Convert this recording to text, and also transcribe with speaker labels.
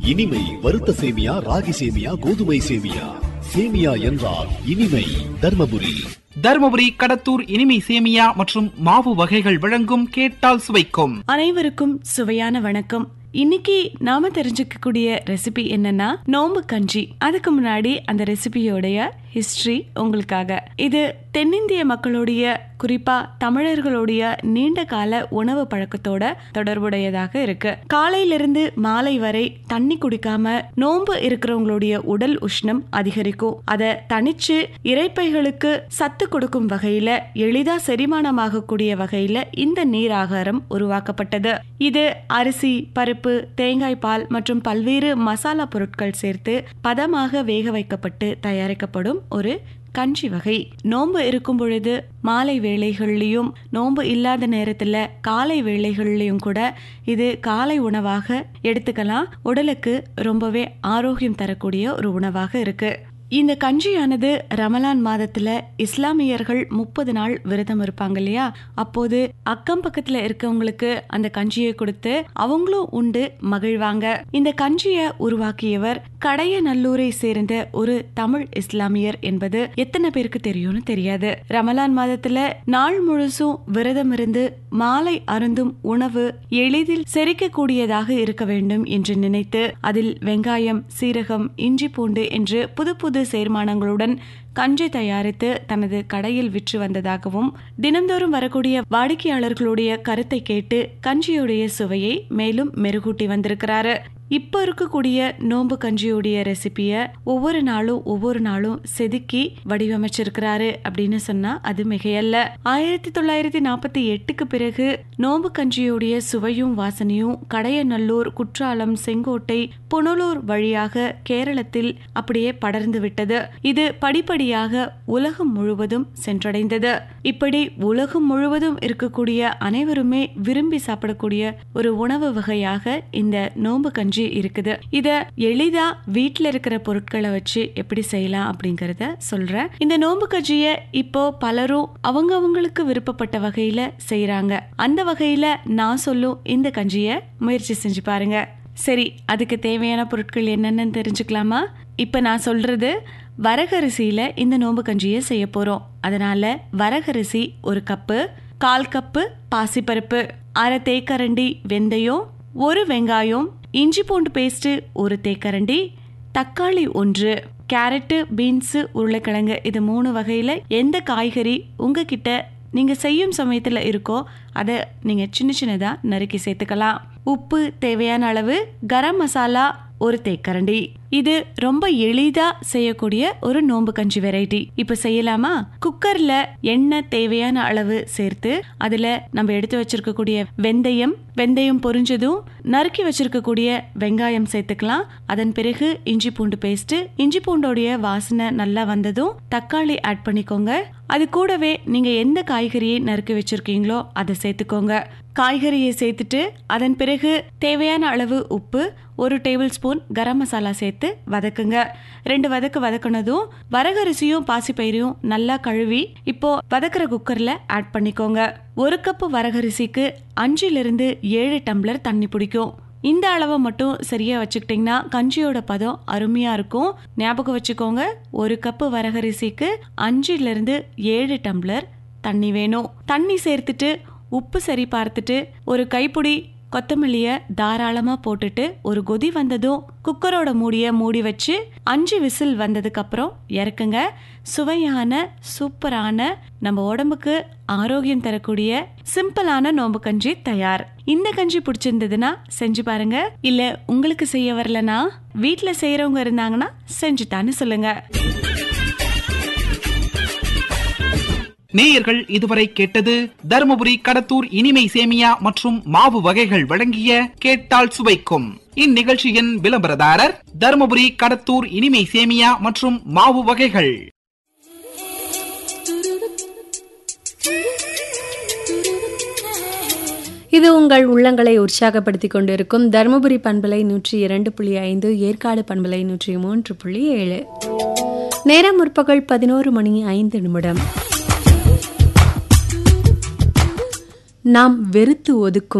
Speaker 1: இனிமை வறுத்த சேமியா ராகி சேமியா கோதுமை சேமியா சேமியா என்றால் இனிமை தர்மபுரி
Speaker 2: தருமபுரி கடத்தூர் இனிமை சேமியா மற்றும் மாவு வகைகள் வழங்கும் கேட்டால் சுவைக்கும்
Speaker 3: அனைவருக்கும் சுவையான வணக்கம் இன்னைக்கு நாம தெரிஞ்சுக்கக்கூடிய ரெசிபி என்னன்னா நோம்பு கஞ்சி அதுக்கு முன்னாடி அந்த ரெசிபியோடைய ஹிஸ்டரி உங்களுக்காக இது தென்னிந்திய மக்களுடைய குறிப்பா தமிழர்களுடைய நீண்ட கால உணவு பழக்கத்தோட தொடர்புடையதாக இருக்கு காலையிலிருந்து மாலை வரை தண்ணி குடிக்காம நோன்பு இருக்கிறவங்களுடைய உடல் உஷ்ணம் அதிகரிக்கும் அதை தனிச்சு இறைப்பைகளுக்கு சத்து கொடுக்கும் வகையில எளிதா செரிமானமாகக்கூடிய வகையில இந்த நீர் ஆகாரம் உருவாக்கப்பட்டது இது அரிசி பருப்பு தேங்காய் பால் மற்றும் பல்வேறு மசாலா பொருட்கள் சேர்த்து பதமாக வேக வைக்கப்பட்டு தயாரிக்கப்படும் ஒரு கஞ்சி வகை நோன்பு இருக்கும் பொழுது மாலை வேளைகள்லையும் நோன்பு இல்லாத நேரத்துல காலை வேளைகள்லையும் கூட இது காலை உணவாக எடுத்துக்கலாம் உடலுக்கு ரொம்பவே ஆரோக்கியம் தரக்கூடிய ஒரு உணவாக இருக்கு இந்த கஞ்சியானது ரமலான் மாதத்துல இஸ்லாமியர்கள் முப்பது நாள் விரதம் இருப்பாங்க இல்லையா அப்போது அக்கம் பக்கத்துல இருக்கவங்களுக்கு அந்த கஞ்சியை கொடுத்து அவங்களும் உண்டு மகிழ்வாங்க இந்த கஞ்சியை உருவாக்கியவர் கடையநல்லூரை சேர்ந்த ஒரு தமிழ் இஸ்லாமியர் என்பது எத்தனை பேருக்கு தெரியும்னு தெரியாது ரமலான் மாதத்துல நாள் முழுசும் விரதம் இருந்து மாலை அருந்தும் உணவு எளிதில் செரிக்கக்கூடியதாக இருக்க வேண்டும் என்று நினைத்து அதில் வெங்காயம் சீரகம் இஞ்சி பூண்டு என்று புது புது சேர்மானங்களுடன் கஞ்சி தயாரித்து தனது கடையில் விற்று வந்ததாகவும் தினந்தோறும் வரக்கூடிய வாடிக்கையாளர்களுடைய கருத்தை கேட்டு கஞ்சியுடைய சுவையை மேலும் மெருகூட்டி வந்திருக்கிறாரு இப்ப இருக்கக்கூடிய நோன்பு கஞ்சியுடைய ரெசிபிய ஒவ்வொரு நாளும் ஒவ்வொரு நாளும் செதுக்கி வடிவமைச்சிருக்கிறாரு அப்படின்னு சொன்னா அது மிகையல்ல ஆயிரத்தி தொள்ளாயிரத்தி நாற்பத்தி எட்டுக்கு பிறகு நோன்பு கஞ்சியுடைய சுவையும் வாசனையும் கடையநல்லூர் குற்றாலம் செங்கோட்டை புனலூர் வழியாக கேரளத்தில் அப்படியே படர்ந்து விட்டது இது படிப்படியாக உலகம் முழுவதும் சென்றடைந்தது இப்படி உலகம் முழுவதும் இருக்கக்கூடிய அனைவருமே விரும்பி சாப்பிடக்கூடிய ஒரு உணவு வகையாக இந்த நோன்பு கஞ்சி இருக்குது இத எளிதா வீட்ல இருக்கிற பொருட்களை வச்சு எப்படி செய்யலாம் அப்படிங்கறத சொல்றேன் இந்த நோன்பு கஞ்சிய இப்போ பலரும் அவங்க அவங்களுக்கு விருப்பப்பட்ட வகையில செய்யறாங்க அந்த வகையில நான் சொல்லும் இந்த கஞ்சிய முயற்சி செஞ்சு பாருங்க சரி அதுக்கு தேவையான பொருட்கள் என்னென்னு தெரிஞ்சுக்கலாமா இப்ப நான் சொல்றது வரகரிசியில இந்த நோன்பு கஞ்சியை செய்ய போறோம் அதனால வரகரிசி ஒரு கப்பு கால் கப்பு பாசிப்பருப்பு அரை தேக்கரண்டி வெந்தயம் ஒரு வெங்காயம் இஞ்சி பூண்டு பேஸ்ட் ஒரு தேக்கரண்டி தக்காளி ஒன்று கேரட்டு பீன்ஸு உருளைக்கிழங்கு இது மூணு வகையில் எந்த காய்கறி உங்ககிட்ட நீங்கள் செய்யும் சமயத்தில் இருக்கோ அதை நீங்கள் சின்ன சின்னதாக நறுக்கி சேர்த்துக்கலாம் உப்பு தேவையான அளவு கரம் மசாலா ஒரு தேக்கரண்டி இது ரொம்ப எளிதா செய்யக்கூடிய ஒரு நோம்பு கஞ்சி வெரைட்டி இப்ப செய்யலாமா குக்கர்ல எண்ணெய் தேவையான அளவு சேர்த்து அதுல நம்ம எடுத்து வச்சிருக்கக்கூடிய வெந்தயம் வெந்தயம் பொரிஞ்சதும் நறுக்கி வச்சிருக்கக்கூடிய வெங்காயம் சேர்த்துக்கலாம் அதன் பிறகு இஞ்சி பூண்டு பேஸ்ட் இஞ்சி பூண்டோடைய வாசனை நல்லா வந்ததும் தக்காளி ஆட் பண்ணிக்கோங்க அது கூடவே நீங்க எந்த காய்கறியை நறுக்கி வச்சிருக்கீங்களோ அதை சேர்த்துக்கோங்க காய்கறியை சேர்த்துட்டு அதன் பிறகு தேவையான அளவு உப்பு ஒரு டேபிள் ஸ்பூன் கரம் மசாலா சேர்த்து வதக்குங்க ரெண்டு வதக்கு வதக்குனதும் வரகரிசியும் பாசிப்பயிரையும் நல்லா கழுவி இப்போ வதக்குற குக்கர்ல ஆட் பண்ணிக்கோங்க ஒரு கப்பு வரகரிசிக்கு அஞ்சிலிருந்து ஏழு டம்ளர் தண்ணி பிடிக்கும் இந்த அளவை மட்டும் சரியா வச்சுக்கிட்டிங்கன்னா கஞ்சியோட பதம் அருமையா இருக்கும் ஞாபகம் வச்சுக்கோங்க ஒரு கப்பு வரகரிசிக்கு அஞ்சுல இருந்து ஏழு டம்ளர் தண்ணி வேணும் தண்ணி சேர்த்துட்டு உப்பு சரி பார்த்துட்டு ஒரு கைப்பிடி கொத்தமல்லிய தாராளமா போட்டுட்டு ஒரு கொதி வந்ததும் குக்கரோட மூடிய மூடி வச்சு அஞ்சு விசில் வந்ததுக்கு அப்புறம் இறக்குங்க சுவையான சூப்பரான நம்ம உடம்புக்கு ஆரோக்கியம் தரக்கூடிய சிம்பிளான நோம்பு கஞ்சி தயார் இந்த கஞ்சி பிடிச்சிருந்ததுன்னா செஞ்சு பாருங்க இல்ல உங்களுக்கு செய்ய வரலனா வீட்ல செய்யறவங்க இருந்தாங்கன்னா செஞ்சுட்டான்னு சொல்லுங்க
Speaker 2: நேயர்கள் இதுவரை கேட்டது தருமபுரி கடத்தூர் இனிமை சேமியா மற்றும் மாவு வகைகள் வழங்கிய கேட்டால் சுவைக்கும் இந்நிகழ்ச்சியின் விளம்பரதாரர் தருமபுரி கடத்தூர் இனிமை சேமியா மற்றும் மாவு வகைகள்
Speaker 4: இது உங்கள் உள்ளங்களை உற்சாகப்படுத்திக் கொண்டிருக்கும் தருமபுரி பண்பலை நூற்றி இரண்டு புள்ளி ஐந்து ஏற்காடு பண்பலை நூற்றி மூன்று புள்ளி ஏழு நேரம் முற்பகல் பதினோரு மணி ஐந்து நிமிடம் நாம் வெறுத்து ஒதுக்கும்